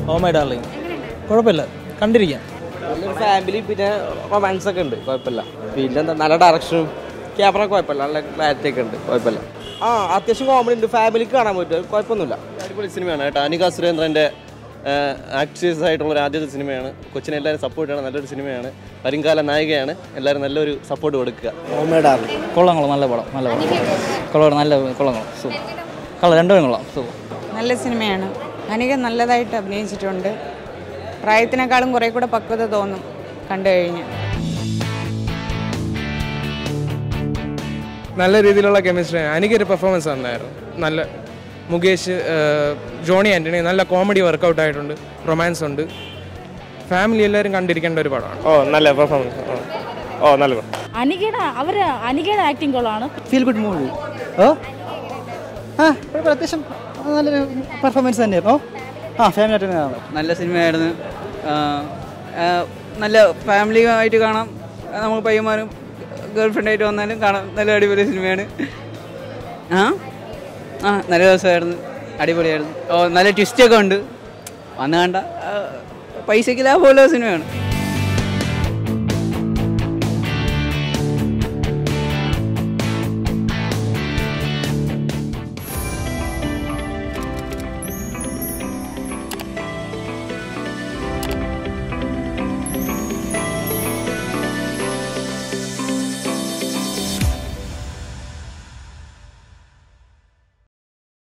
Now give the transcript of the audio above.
oh my darling കുഴപ്പമില്ല കണ്ടിരിക്കാം നല്ലൊരു ഫാമിലി പിന്നെ റൊമാൻസ് ഒക്കെ ഉണ്ട് കുഴപ്പമില്ല പിന്നെ എന്താ നല്ല ഡയറക്ഷനും ക്യാമറ കുഴപ്പമില്ല നല്ല ക്ലാരിറ്റി ഒക്കെ ഉണ്ട് കുഴപ്പമില്ല ആ അത്യാവശ്യം കോമഡി ഉണ്ട് ഫാമിലിക്ക് കാണാൻ പറ്റും കുഴപ്പമൊന്നുമില്ല അടിപൊളി സിനിമയാണ് കേട്ടോ അനിക സുരേന്ദ്രൻ്റെ ആക്ടേഴ്സ് ആയിട്ടുള്ള ഒരു ആദ്യത്തെ സിനിമയാണ് കൊച്ചിനെ എല്ലാവരും സപ്പോർട്ട് ചെയ്യണം നല്ലൊരു സിനിമയാണ് വരുംകാല നായികയാണ് എല്ലാവരും നല്ലൊരു സപ്പോർട്ട് കൊടുക്കുക കൊള്ളാം കൊള്ളാം നല്ല പടം നല്ല പടം കൊള്ളാം നല്ല കൊള്ളാം കൊള്ളാം സൂപ്പർ കൊള്ളാം രണ്ടുപേരും കൊള്ളാം സൂപ്പർ നല്ല സിനിമയാണ് അനിക നല്ലതായിട്ട് അഭിനയിച്ചിട്ടുണ്ട് പ്രായത്തിനേക്കാളും കുറേ കൂടെ പക്വത തോന്നും കണ്ടു കഴിഞ്ഞ് നല്ല രീതിയിലുള്ള കെമിസ്ട്രി എനിക്കൊരു പെർഫോമൻസ് ഉണ്ടായിരുന്നു നല്ല മുകേഷ് ഏഹ്, ജോണി ആൻ്റണി നല്ല കോമഡി വർക്കൗട്ട് ആയിട്ടുണ്ട് റൊമാൻസ് ഉണ്ട് ഫാമിലി എല്ലാവരും കണ്ടിരിക്കേണ്ട ഒരു പടമാണ് ഓ നല്ല പെർഫോമൻസ് ഓ നല്ല പടം അനികയുടെ അവർ അനികയുടെ ആക്ടിങ് കൊള്ളാണ് ഫീൽ ഗുഡ് മൂവി ഓ ആ കുഴപ്പമില്ല അത്യാവശ്യം നല്ലൊരു പെർഫോമൻസ് തന്നെയായിരുന്നു ഓ ആ ഫാമിലി ആയിട്ട് തന്നെ കാണാം നല്ല സിനിമയായിരുന്നു ആ, ആ, നല്ല ഫാമിലി ആയിട്ട് കാണാം നമുക്ക് പയ്യന്മാരും ഗേൾ ഫ്രണ്ടായിട്ട് വന്നാലും കാണാം നല്ല അടിപൊളി സിനിമയാണ് ആ ആ നല്ല ദിവസമായിരുന്നു അടിപൊളിയായിരുന്നു ഓ നല്ല ട്വിസ്റ്റൊക്കെ ഉണ്ട് വന്ന് കണ്ട ആ, പൈസയ്ക്ക് ലാഭമുള്ള സിനിമയാണ്